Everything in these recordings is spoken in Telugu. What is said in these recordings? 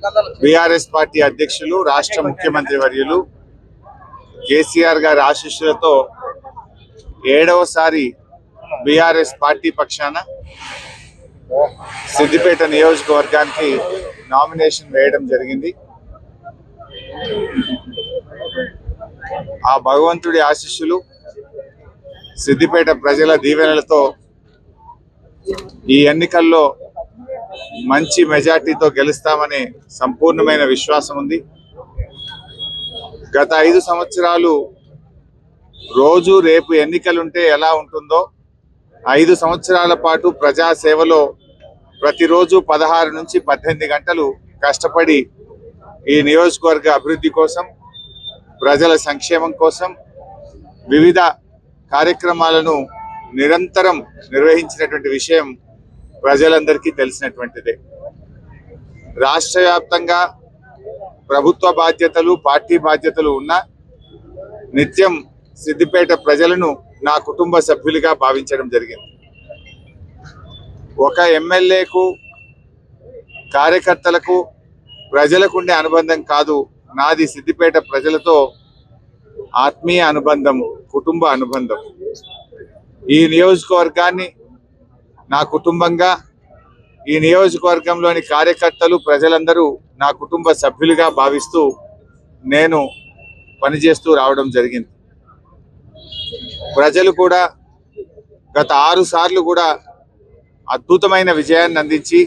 బీఆర్ఎస్ పార్టీ అధ్యక్షులు రాష్ట్ర ముఖ్యమంత్రి వర్యులు కేసీఆర్ గారి ఆశీస్సులతో ఏడవసారి బీఆర్ఎస్ పార్టీ పక్షాన సిద్దిపేట నియోజకవర్గానికి నామినేషన్ వేయడం జరిగింది ఆ భగవంతుడి ఆశీస్సులు సిద్దిపేట ప్రజల దీవెనలతో ఈ ఎన్నికల్లో మంచి మెజార్టీతో గెలుస్తామనే సంపూర్ణమైన విశ్వాసం ఉంది గత ఐదు సంవత్సరాలు రోజు రేపు ఎన్నికలుంటే ఎలా ఉంటుందో ఐదు సంవత్సరాల పాటు ప్రజా సేవలో ప్రతిరోజు పదహారు నుంచి పద్దెనిమిది గంటలు కష్టపడి ఈ నియోజకవర్గ అభివృద్ధి కోసం ప్రజల సంక్షేమం కోసం వివిధ కార్యక్రమాలను నిరంతరం నిర్వహించినటువంటి విషయం ప్రజలందరికీ తెలిసినటువంటిదే రాష్ట్ర వ్యాప్తంగా ప్రభుత్వ బాధ్యతలు పార్టీ బాధ్యతలు ఉన్న నిత్యం సిద్దిపేట ప్రజలను నా కుటుంబ సభ్యులుగా భావించడం జరిగింది ఒక ఎమ్మెల్యేకు కార్యకర్తలకు ప్రజలకు ఉండే అనుబంధం కాదు నాది సిద్దిపేట ప్రజలతో ఆత్మీయ అనుబంధం కుటుంబ అనుబంధం ఈ నియోజకవర్గాన్ని నా కుటుంబంగా ఈ నియోజకవర్గంలోని కార్యకర్తలు ప్రజలందరూ నా కుటుంబ సభ్యులుగా భావిస్తూ నేను పనిచేస్తూ రావడం జరిగింది ప్రజలు కూడా గత ఆరు సార్లు కూడా అద్భుతమైన విజయాన్ని అందించి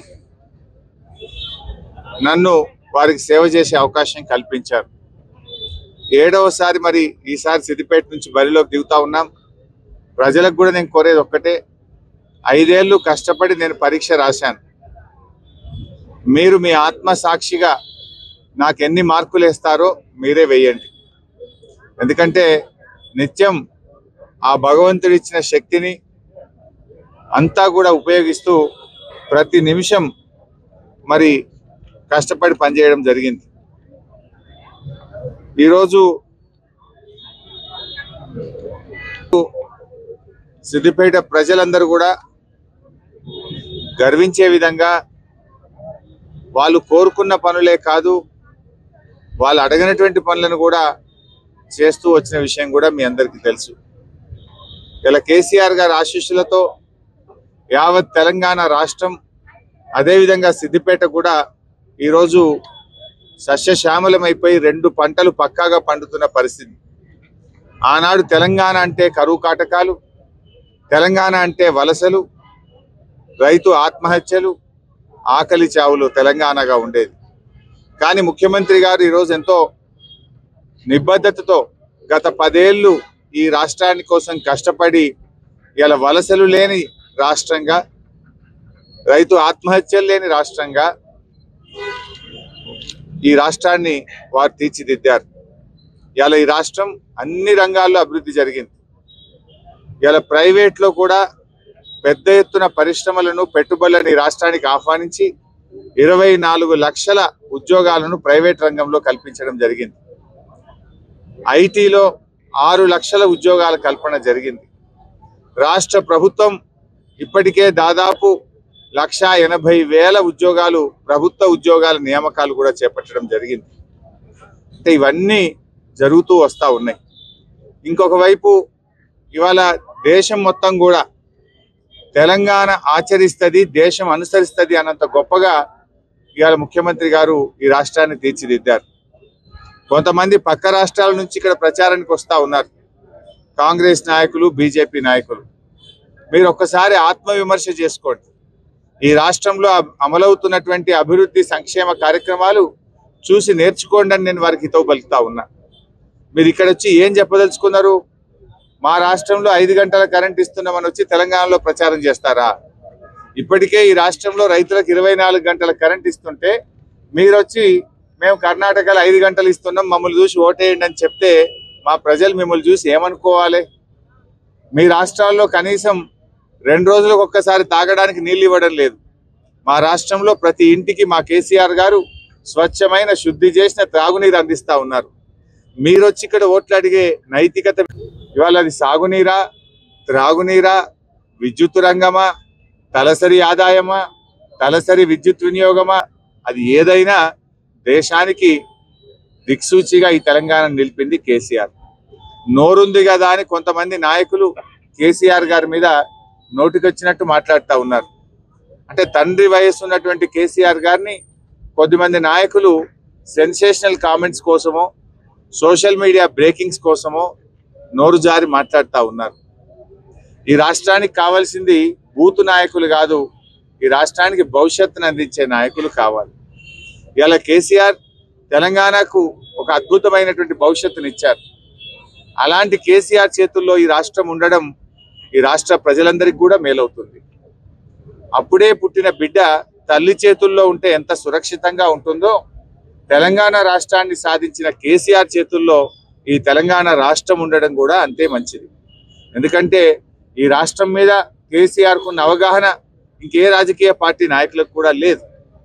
నన్ను వారికి సేవ చేసే అవకాశం కల్పించారు ఏడవసారి మరి ఈసారి సిద్దిపేట నుంచి బరిలోకి దిగుతా ఉన్నాం ప్రజలకు కూడా నేను కోరేది ఒక్కటే ఐదేళ్లు కష్టపడి నేను పరీక్ష రాశాను మీరు మీ ఆత్మ సాక్షిగా నాకు ఎన్ని మార్కులు వేస్తారో మీరే వేయండి ఎందుకంటే నిత్యం ఆ భగవంతుడు ఇచ్చిన శక్తిని అంతా కూడా ఉపయోగిస్తూ ప్రతి నిమిషం మరి కష్టపడి పనిచేయడం జరిగింది ఈరోజు సిద్దిపేట ప్రజలందరూ కూడా గర్వించే విధంగా వాళ్ళు కోరుకున్న పనులే కాదు వాళ్ళు అడగనటువంటి పనులను కూడా చేస్తూ వచ్చిన విషయం కూడా మీ అందరికీ తెలుసు ఇలా కేసీఆర్ గారి ఆశీస్సులతో యావత్ తెలంగాణ రాష్ట్రం అదేవిధంగా సిద్దిపేట కూడా ఈరోజు సస్యశ్యామలమైపోయి రెండు పంటలు పక్కాగా పండుతున్న పరిస్థితి ఆనాడు తెలంగాణ అంటే కరువు కాటకాలు తెలంగాణ అంటే వలసలు రైతు ఆత్మహత్యలు ఆకలి చావులు తెలంగాణగా ఉండేది కానీ ముఖ్యమంత్రి గారు ఈరోజు ఎంతో నిబద్ధతతో గత పదేళ్ళు ఈ రాష్ట్రాన్ని కోసం కష్టపడి ఇలా వలసలు లేని రాష్ట్రంగా రైతు ఆత్మహత్యలు లేని రాష్ట్రంగా ఈ రాష్ట్రాన్ని వారు తీర్చిదిద్దారు ఇలా ఈ రాష్ట్రం అన్ని రంగాల్లో అభివృద్ధి జరిగింది ఇలా ప్రైవేట్లో కూడా పెద్ద ఎత్తున పరిశ్రమలను పెట్టుబడులను ఈ రాష్ట్రానికి ఆహ్వానించి ఇరవై నాలుగు లక్షల ఉద్యోగాలను ప్రైవేట్ రంగంలో కల్పించడం జరిగింది ఐటీలో ఆరు లక్షల ఉద్యోగాల కల్పన జరిగింది రాష్ట్ర ప్రభుత్వం ఇప్పటికే దాదాపు లక్ష ఎనభై వేల ఉద్యోగాలు ప్రభుత్వ ఉద్యోగాల నియామకాలు కూడా చేపట్టడం జరిగింది అంటే ఇవన్నీ జరుగుతూ వస్తూ ఉన్నాయి ఇంకొక వైపు ఇవాళ దేశం మొత్తం కూడా తెలంగాణ ఆచరిస్తుంది దేశం అనుసరిస్తుంది అన్నంత గొప్పగా ఇవాళ ముఖ్యమంత్రి గారు ఈ రాష్ట్రాన్ని తీర్చిదిద్దారు కొంతమంది పక్క రాష్ట్రాల నుంచి ఇక్కడ ప్రచారానికి వస్తూ ఉన్నారు కాంగ్రెస్ నాయకులు బీజేపీ నాయకులు మీరు ఒక్కసారి ఆత్మవిమర్శ చేసుకోండి ఈ రాష్ట్రంలో అ- అమలవుతున్నటువంటి అభివృద్ధి సంక్షేమ కార్యక్రమాలు చూసి నేర్చుకోండి అని నేను వారికి హితవు పలుకుతా ఉన్నా మీరు ఇక్కడ వచ్చి ఏం చెప్పదలుచుకున్నారు మా రాష్ట్రంలో ఐదు గంటల కరెంట్ ఇస్తున్నామని వచ్చి తెలంగాణలో ప్రచారం చేస్తారా ఇప్పటికే ఈ రాష్ట్రంలో రైతులకు ఇరవై నాలుగు గంటల కరెంట్ ఇస్తుంటే మీరు వచ్చి మేము కర్ణాటకలో ఐదు గంటలు ఇస్తున్నాం మమ్మల్ని చూసి ఓటేయండి అని చెప్తే మా ప్రజలు మిమ్మల్ని చూసి ఏమనుకోవాలి మీ రాష్ట్రాల్లో కనీసం రెండు రోజులకు ఒక్కసారి తాగడానికి నీళ్ళు ఇవ్వడం లేదు మా రాష్ట్రంలో ప్రతి ఇంటికి మా కేసీఆర్ గారు స్వచ్ఛమైన శుద్ధి చేసిన త్రాగునీరు అందిస్తా ఉన్నారు మీరు వచ్చి ఇక్కడ ఓట్లు అడిగే నైతికత ఇవాళ అది సాగునీరా త్రాగునీరా విద్యుత్ రంగమా తలసరి ఆదాయమా తలసరి విద్యుత్ వినియోగమా అది ఏదైనా దేశానికి దిక్సూచిగా ఈ తెలంగాణ నిలిపింది కేసీఆర్ నోరుంది కదా అని కొంతమంది నాయకులు కేసీఆర్ గారి మీద నోటికొచ్చినట్టు మాట్లాడుతూ ఉన్నారు అంటే తండ్రి వయస్సు ఉన్నటువంటి కేసీఆర్ గారిని కొద్దిమంది నాయకులు సెన్సేషనల్ కామెంట్స్ కోసమో సోషల్ మీడియా బ్రేకింగ్స్ కోసమో నోరు జారి మాట్లాడుతూ ఉన్నారు ఈ రాష్ట్రానికి కావాల్సింది బూతు నాయకులు కాదు ఈ రాష్ట్రానికి భవిష్యత్తును అందించే నాయకులు కావాలి ఇలా కేసీఆర్ తెలంగాణకు ఒక అద్భుతమైనటువంటి భవిష్యత్తుని ఇచ్చారు అలాంటి కేసీఆర్ చేతుల్లో ఈ రాష్ట్రం ఉండడం ఈ రాష్ట్ర ప్రజలందరికీ కూడా మేలవుతుంది అప్పుడే పుట్టిన బిడ్డ తల్లి చేతుల్లో ఉంటే ఎంత సురక్షితంగా ఉంటుందో తెలంగాణ రాష్ట్రాన్ని సాధించిన కేసీఆర్ చేతుల్లో ఈ తెలంగాణ రాష్ట్రం ఉండడం కూడా అంతే మంచిది ఎందుకంటే ఈ రాష్ట్రం మీద కేసీఆర్ కున్న అవగాహన ఇంకే రాజకీయ పార్టీ నాయకులకు కూడా లేదు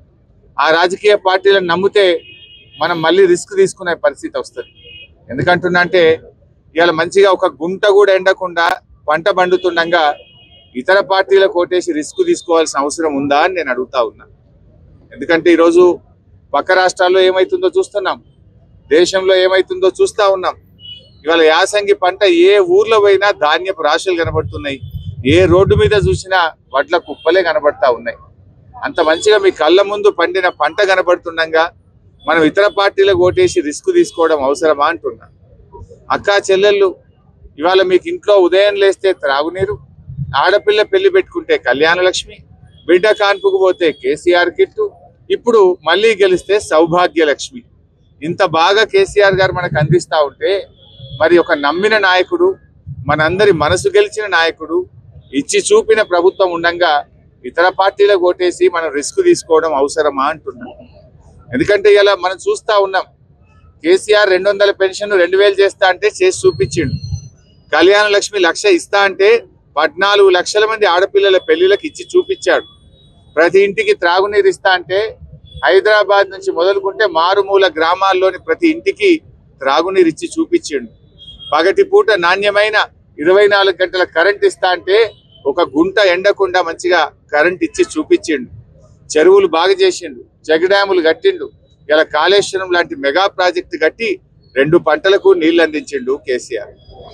ఆ రాజకీయ పార్టీలను నమ్మితే మనం మళ్ళీ రిస్క్ తీసుకునే పరిస్థితి వస్తుంది ఎందుకంటున్నా అంటే ఇవాళ మంచిగా ఒక గుంట కూడా ఎండకుండా పంట పండుతుండగా ఇతర పార్టీల కోటేసి రిస్క్ తీసుకోవాల్సిన అవసరం ఉందా అని నేను అడుగుతా ఉన్నా ఎందుకంటే ఈరోజు పక్క రాష్ట్రాల్లో ఏమైతుందో చూస్తున్నాం దేశంలో ఏమైతుందో చూస్తా ఉన్నాం ఇవాళ యాసంగి పంట ఏ ఊర్లో పోయినా ధాన్యపు రాశులు కనబడుతున్నాయి ఏ రోడ్డు మీద చూసినా వడ్ల కుప్పలే కనబడతా ఉన్నాయి అంత మంచిగా మీ కళ్ళ ముందు పండిన పంట కనబడుతుండగా మనం ఇతర పార్టీలకు ఓటేసి రిస్క్ తీసుకోవడం అవసరమా అంటున్నా అక్క చెల్లెళ్ళు ఇవాళ మీకు ఇంట్లో ఉదయం లేస్తే త్రాగునీరు ఆడపిల్ల పెళ్లి పెట్టుకుంటే కళ్యాణ లక్ష్మి బిడ్డ కాన్పుకు పోతే కేసీఆర్ కిట్టు ఇప్పుడు మళ్ళీ గెలిస్తే సౌభాగ్య లక్ష్మి ఇంత బాగా కేసీఆర్ గారు మనకు అందిస్తా ఉంటే మరి ఒక నమ్మిన నాయకుడు మనందరి మనసు గెలిచిన నాయకుడు ఇచ్చి చూపిన ప్రభుత్వం ఉండంగా ఇతర పార్టీలకు ఓటేసి మనం రిస్క్ తీసుకోవడం అవసరమా అంటున్నాం ఎందుకంటే ఇలా మనం చూస్తా ఉన్నాం కేసీఆర్ రెండు వందల పెన్షన్ రెండు వేలు చేస్తా అంటే చేసి చూపించిండు కళ్యాణ లక్ష్మి లక్ష ఇస్తా అంటే పద్నాలుగు లక్షల మంది ఆడపిల్లల పెళ్లిళ్ళకి ఇచ్చి చూపించాడు ప్రతి ఇంటికి త్రాగునీరు ఇస్తా అంటే హైదరాబాద్ నుంచి మొదలుకుంటే మారుమూల గ్రామాల్లోని ప్రతి ఇంటికి త్రాగునీరు ఇచ్చి చూపించిండు పగటి పూట నాణ్యమైన ఇరవై నాలుగు గంటల కరెంట్ ఇస్తా అంటే ఒక గుంట ఎండకుండా మంచిగా కరెంట్ ఇచ్చి చూపించిండు చెరువులు బాగా చేసిండు జగ డ్యాములు కట్టిండు ఇలా కాళేశ్వరం లాంటి మెగా ప్రాజెక్టు కట్టి రెండు పంటలకు నీళ్లు అందించిండు కేసీఆర్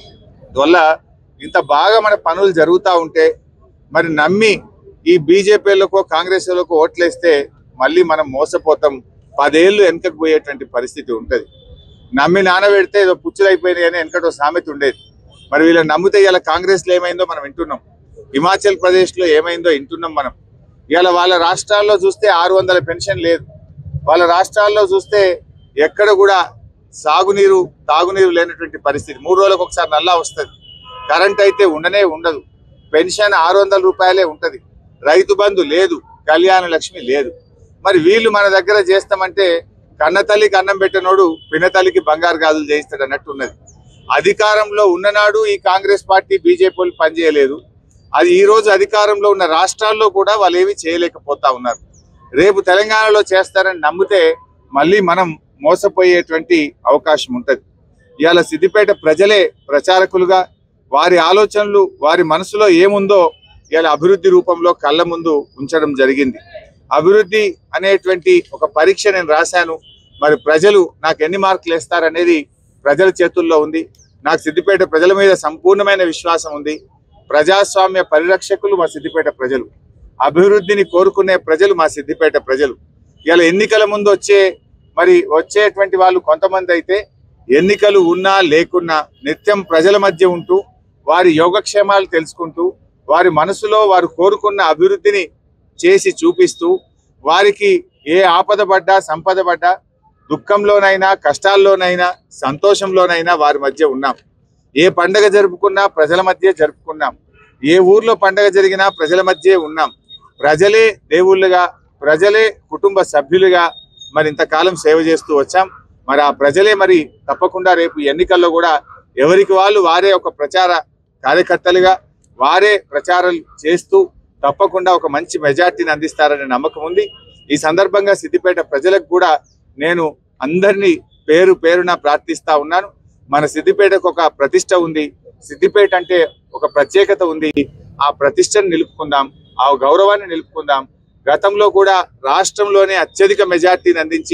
వల్ల ఇంత బాగా మన పనులు జరుగుతూ ఉంటే మరి నమ్మి ఈ బీజేపీలకో కాంగ్రెస్లకో ఓట్లేస్తే మళ్ళీ మనం మోసపోతాం పదేళ్ళు వెనకకు పోయేటువంటి పరిస్థితి ఉంటుంది నమ్మి నానబెడితే ఏదో పుచ్చులైపోయినాయి అని వెనకటో సామెత ఉండేది మరి వీళ్ళని నమ్మితే ఇలా కాంగ్రెస్లో ఏమైందో మనం వింటున్నాం హిమాచల్ ప్రదేశ్లో ఏమైందో వింటున్నాం మనం ఇలా వాళ్ళ రాష్ట్రాల్లో చూస్తే ఆరు వందల పెన్షన్ లేదు వాళ్ళ రాష్ట్రాల్లో చూస్తే ఎక్కడ కూడా సాగునీరు తాగునీరు లేనటువంటి పరిస్థితి మూడు రోజులకు ఒకసారి నల్లా వస్తుంది కరెంట్ అయితే ఉండనే ఉండదు పెన్షన్ ఆరు వందల రూపాయలే ఉంటది రైతు బంధు లేదు కళ్యాణ లక్ష్మి లేదు మరి వీళ్ళు మన దగ్గర చేస్తామంటే కన్నతల్లికి అన్నం పెట్టినోడు పినతల్లికి బంగారు గాజులు చేయిస్తాడు అన్నట్టు ఉన్నది అధికారంలో ఉన్ననాడు ఈ కాంగ్రెస్ పార్టీ బీజేపీ పనిచేయలేదు అది ఈ రోజు అధికారంలో ఉన్న రాష్ట్రాల్లో కూడా వాళ్ళు ఏమీ చేయలేకపోతా ఉన్నారు రేపు తెలంగాణలో చేస్తారని నమ్మితే మళ్ళీ మనం మోసపోయేటువంటి అవకాశం ఉంటది ఇవాళ సిద్దిపేట ప్రజలే ప్రచారకులుగా వారి ఆలోచనలు వారి మనసులో ఏముందో ఇవాళ అభివృద్ధి రూపంలో కళ్ళ ముందు ఉంచడం జరిగింది అభివృద్ధి అనేటువంటి ఒక పరీక్ష నేను రాశాను మరి ప్రజలు నాకు ఎన్ని మార్కులు వేస్తారనేది ప్రజల చేతుల్లో ఉంది నాకు సిద్దిపేట ప్రజల మీద సంపూర్ణమైన విశ్వాసం ఉంది ప్రజాస్వామ్య పరిరక్షకులు మా సిద్దిపేట ప్రజలు అభివృద్ధిని కోరుకునే ప్రజలు మా సిద్దిపేట ప్రజలు ఇలా ఎన్నికల ముందు వచ్చే మరి వచ్చేటువంటి వాళ్ళు కొంతమంది అయితే ఎన్నికలు ఉన్నా లేకున్నా నిత్యం ప్రజల మధ్య ఉంటూ వారి యోగక్షేమాలు తెలుసుకుంటూ వారి మనసులో వారు కోరుకున్న అభివృద్ధిని చేసి చూపిస్తూ వారికి ఏ ఆపద పడ్డా సంపద పడ్డా దుఃఖంలోనైనా కష్టాల్లోనైనా సంతోషంలోనైనా వారి మధ్య ఉన్నాం ఏ పండగ జరుపుకున్నా ప్రజల మధ్య జరుపుకున్నాం ఏ ఊర్లో పండగ జరిగినా ప్రజల మధ్యే ఉన్నాం ప్రజలే దేవుళ్ళుగా ప్రజలే కుటుంబ సభ్యులుగా మరి ఇంతకాలం సేవ చేస్తూ వచ్చాం మరి ఆ ప్రజలే మరి తప్పకుండా రేపు ఎన్నికల్లో కూడా ఎవరికి వాళ్ళు వారే ఒక ప్రచార కార్యకర్తలుగా వారే ప్రచారం చేస్తూ తప్పకుండా ఒక మంచి మెజార్టీని అందిస్తారనే నమ్మకం ఉంది ఈ సందర్భంగా సిద్దిపేట ప్రజలకు కూడా నేను అందరినీ పేరు పేరున ప్రార్థిస్తా ఉన్నాను మన సిద్దిపేటకు ఒక ప్రతిష్ట ఉంది సిద్దిపేట అంటే ఒక ప్రత్యేకత ఉంది ఆ ప్రతిష్టను నిలుపుకుందాం ఆ గౌరవాన్ని నిలుపుకుందాం గతంలో కూడా రాష్ట్రంలోనే అత్యధిక మెజార్టీని అందించి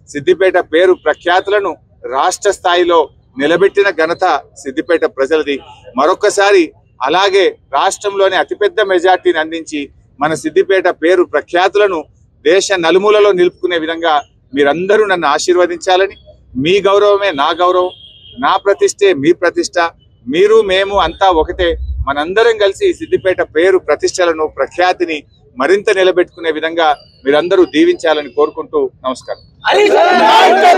సిద్దిపేట పేరు ప్రఖ్యాతులను రాష్ట్ర స్థాయిలో నిలబెట్టిన ఘనత సిద్దిపేట ప్రజలది మరొక్కసారి అలాగే రాష్ట్రంలోని అతిపెద్ద మెజార్టీని అందించి మన సిద్దిపేట పేరు ప్రఖ్యాతులను దేశ నలుమూలలో నిలుపుకునే విధంగా మీరందరూ నన్ను ఆశీర్వదించాలని మీ గౌరవమే నా గౌరవం నా ప్రతిష్టే మీ ప్రతిష్ట మీరు మేము అంతా ఒకటే మనందరం కలిసి ఈ సిద్దిపేట పేరు ప్రతిష్టలను ప్రఖ్యాతిని మరింత నిలబెట్టుకునే విధంగా మీరందరూ దీవించాలని కోరుకుంటూ నమస్కారం